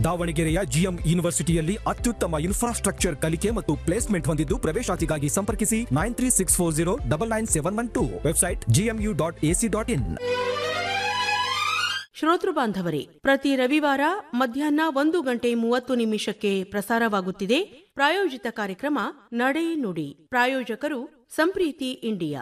ದಾವಣಗೆರೆಯ ಜಿಎಂ ಯೂನಿವರ್ಸಿಟಿಯಲ್ಲಿ ಅತ್ಯುತ್ತಮ ಇನ್ಫ್ರಾಸ್ಟ್ರಕ್ಚರ್ ಕಲಿಕೆ ಮತ್ತು ಪ್ಲೇಸ್ಮೆಂಟ್ ಹೊಂದಿದ್ದು ಪ್ರವೇಶಾತಿಗಾಗಿ ಸಂಪರ್ಕಿಸಿ nine three six four zero double nine seven one two website GMU dot AC dot in ಶ್ರೋತೃ ಬಾಂಧವರೇ ಪ್ರತಿ ರವಿವಾರ ಮಧ್ಯಾಹ್ನ ಒಂದು ಗಂಟೆ ಮೂವತ್ತು ನಿಮಿಷಕ್ಕೆ ಪ್ರಸಾರವಾಗುತ್ತಿದೆ ಪ್ರಾಯೋಜಿತ ಕಾರ್ಯಕ್ರಮ ನಡೆ ನುಡಿ ಪ್ರಾಯೋಜಕರು ಸಂಪ್ರೀತಿ ಇಂಡಿಯಾ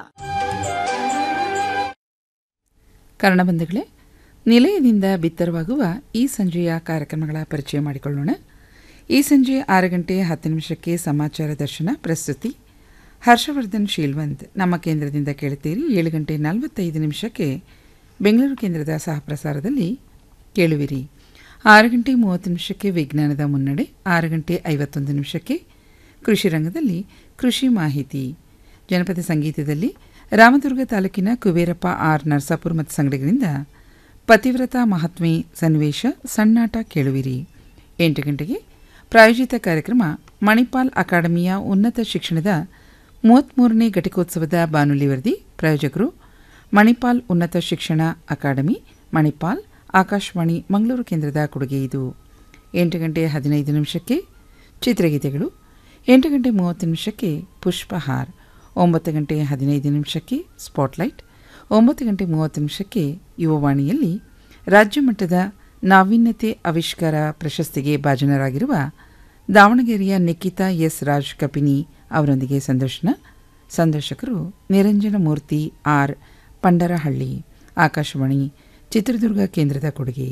ಕರ್ಣಬಂಧುಗಳೇ ನಿಲಯದಿಂದ ಬಿತ್ತರವಾಗುವ ಈ ಸಂಜೆಯ ಕಾರ್ಯಕ್ರಮಗಳ ಪರಿಚಯ ಮಾಡಿಕೊಳ್ಳೋಣ ಈ ಸಂಜೆ ಆರು ಗಂಟೆ ಹತ್ತು ನಿಮಿಷಕ್ಕೆ ಸಮಾಚಾರ ದರ್ಶನ ಪ್ರಸ್ತುತಿ ಹರ್ಷವರ್ಧನ್ ಶೀಲ್ವಂತ್ ನಮ್ಮ ಕೇಂದ್ರದಿಂದ ಕೇಳುತ್ತೀರಿ ಏಳು ಗಂಟೆ ನಲವತ್ತೈದು ನಿಮಿಷಕ್ಕೆ ಬೆಂಗಳೂರು ಕೇಂದ್ರದ ಸಹ ಪ್ರಸಾರದಲ್ಲಿ ಕೇಳುವಿರಿ ಆರು ಗಂಟೆ ಮೂವತ್ತು ನಿಮಿಷಕ್ಕೆ ವಿಜ್ಞಾನದ ಮುನ್ನಡೆ ಆರು ಗಂಟೆ ಐವತ್ತೊಂದು ನಿಮಿಷಕ್ಕೆ ಕೃಷಿ ರಂಗದಲ್ಲಿ ಕೃಷಿ ಮಾಹಿತಿ ಜನಪದ ಸಂಗೀತದಲ್ಲಿ ರಾಮದುರ್ಗ ತಾಲೂಕಿನ ಕುಬೇರಪ್ಪ ಆರ್ ನರಸಾಪುರ ಮತ್ತು ಸಂಗಡಿಗರಿಂದ ಪತಿವ್ರತ ಮಹಾತ್ಮೆ ಸನ್ನಿವೇಶ ಸಣ್ಣಾಟ ಕೇಳುವಿರಿ ಎಂಟು ಗಂಟೆಗೆ ಪ್ರಾಯೋಜಿತ ಕಾರ್ಯಕ್ರಮ ಮಣಿಪಾಲ್ ಅಕಾಡೆಮಿಯ ಉನ್ನತ ಶಿಕ್ಷಣದ ಮೂವತ್ತ್ಮೂರನೇ ಘಟಿಕೋತ್ಸವದ ಬಾನುಲಿ ವರದಿ ಪ್ರಾಯೋಜಕರು ಮಣಿಪಾಲ್ ಉನ್ನತ ಶಿಕ್ಷಣ ಅಕಾಡೆಮಿ ಮಣಿಪಾಲ್ ಆಕಾಶವಾಣಿ ಮಂಗಳೂರು ಕೇಂದ್ರದ ಕೊಡುಗೆ ಇದು ಎಂಟು ಗಂಟೆ ಹದಿನೈದು ನಿಮಿಷಕ್ಕೆ ಚಿತ್ರಗೀತೆಗಳು ಎಂಟು ಗಂಟೆ ಮೂವತ್ತು ನಿಮಿಷಕ್ಕೆ ಪುಷ್ಪಹಾರ್ ಒಂಬತ್ತು ಗಂಟೆ ಹದಿನೈದು ನಿಮಿಷಕ್ಕೆ ಸ್ಪಾಟ್ಲೈಟ್ ಒಂಬತ್ತು ಗಂಟೆ ಮೂವತ್ತು ನಿಮಿಷಕ್ಕೆ ಯುವವಾಣಿಯಲ್ಲಿ ರಾಜ್ಯ ಮಟ್ಟದ ನಾವೀನ್ಯತೆ ಆವಿಷ್ಕಾರ ಪ್ರಶಸ್ತಿಗೆ ಭಾಜನರಾಗಿರುವ ದಾವಣಗೆರೆಯ ನಿಖಿತಾ ಎಸ್ ರಾಜ್ ಕಪಿನಿ ಅವರೊಂದಿಗೆ ಸಂದರ್ಶನ ಸಂದರ್ಶಕರು ನಿರಂಜನ ಮೂರ್ತಿ ಆರ್ ಪಂಡರಹಳ್ಳಿ ಆಕಾಶವಾಣಿ ಚಿತ್ರದುರ್ಗ ಕೇಂದ್ರದ ಕೊಡುಗೆ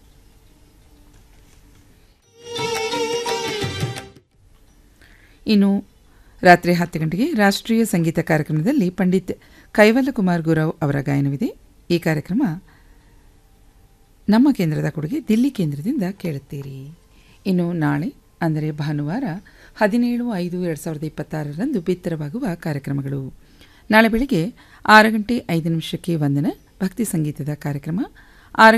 ಇನ್ನು ರಾತ್ರಿ ಹತ್ತು ಗಂಟೆಗೆ ರಾಷ್ಟ್ರೀಯ ಸಂಗೀತ ಕಾರ್ಯಕ್ರಮದಲ್ಲಿ ಪಂಡಿತ್ ಕೈವಲ್ಲ ಕುಮಾರ್ ಗುರವ್ ಅವರ ಗಾಯನವಿದೆ ಈ ಕಾರ್ಯಕ್ರಮ ನಮ್ಮ ಕೇಂದ್ರದ ಕೊಡುಗೆ ದಿಲ್ಲಿ ಕೇಂದ್ರದಿಂದ ಕೇಳುತ್ತೀರಿ ಇನ್ನು ನಾಳೆ ಅಂದರೆ ಭಾನುವಾರ ಹದಿನೇಳು ಐದು ಎರಡು ಸಾವಿರದ ಇಪ್ಪತ್ತಾರರಂದು ಬಿತ್ತರವಾಗುವ ಕಾರ್ಯಕ್ರಮಗಳು ನಾಳೆ ಬೆಳಿಗ್ಗೆ ಆರು ಗಂಟೆ ಐದು ನಿಮಿಷಕ್ಕೆ ವಂದನ ಭಕ್ತಿ ಸಂಗೀತದ ಕಾರ್ಯಕ್ರಮ